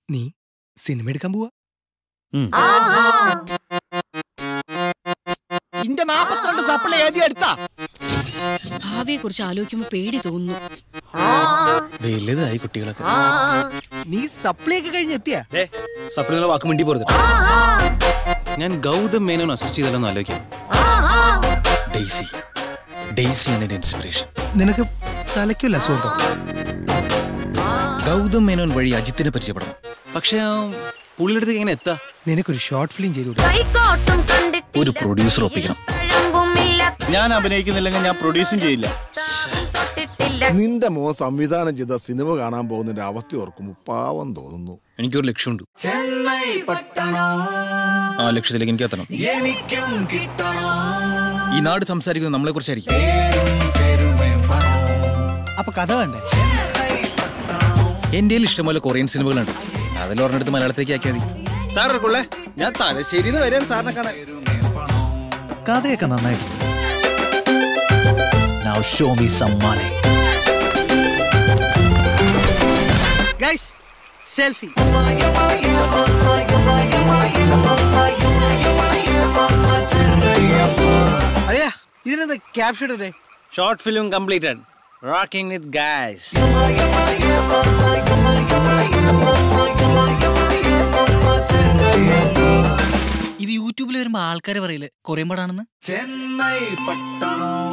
നീ സിനിമ എടുക്കാൻ പോവാ ഇന്റെ നാപ്പത്തിരണ്ട് സപ്ലൈ ഏതി എടുത്താ ഭാവിയെ കുറിച്ച് ആലോചിക്കുമ്പോ പേടി തോന്നുന്നു വലുതായി കുട്ടികളൊക്കെ നീ സപ്ലൈ ഒക്കെ കഴിഞ്ഞ് എത്തിയാ സപ്ലൈ വാക്ക് മിണ്ടി പോരുത് ഞാൻ ഗൗതം മേനോൻ അസിസ്റ്റ് ചെയ്തല്ലോ ആലോചിക്കാം ഡെയ്സി ഡെയ്സിയാണ് എന്റെ ഇൻസ്പിറേഷൻ നിനക്ക് തലയ്ക്കല്ല അസുഖം ഗൗതം മേനോൻ വഴി അജിത്തിനെ പരിചയപ്പെടണം പക്ഷേ ആ പുള്ളിയുടെ അടുത്തേക്ക് എങ്ങനെ എത്താ നിനക്കൊരു ഷോർട്ട് ഫിലിം ചെയ്തു കൈക്കോട്ടും കണ്ടിട്ടില്ല ഒരു പ്രൊഡ്യൂസർ ഒപ്പിക്കണം തഴമ്പുമില്ല ഞാൻ അഭിനയിക്കുന്നില്ലെങ്കിൽ ഞാൻ പ്രൊഡ്യൂസും ചെയ്യില്ല തൊട്ടിട്ടില്ല നിന്റെ മോൻ സംവിധാനം ചെയ്ത സിനിമ കാണാൻ പോകുന്നതിന്റെ അവസ്ഥ ഓർക്കുമ്പോൾ പാവം തോന്നുന്നു എനിക്കൊരു ലക്ഷ്യമുണ്ട് ആ ലക്ഷ്യത്തിലേക്ക് എനിക്ക് എത്തണം ഈ നാട് സംസാരിക്കുന്നത് നമ്മളെ കുറിച്ചായിരിക്കും അപ്പൊ കഥ വേണ്ടേ എന്റെ ഇഷ്ടംപോലെ കൊറിയൻ സിനിമകളുണ്ട് അതിൽ ഒരെണ്ണെടുത്ത് മലയാളത്തേക്ക് ആക്കിയാൽ മതി സാർ ഇറക്കുള്ളേ ഞാൻ തലശ്ശേരിന്ന് വരെയാണ് സാറിനെ കാണാൻ കഥയൊക്കെ നന്നായിട്ടുണ്ട് Now show me some money. Guys selfie അളിയാ ഇതിനെന്താ ക്യാപ്ഷൻ ഇടേ short film completed rocking with guys ഇത് യൂട്യൂബിൽ വരുമ്പോ ആൾക്കാർ പറയില്ലേ കൊറിയൻ പടാണെന്ന് ചെന്നൈ പട്ടണം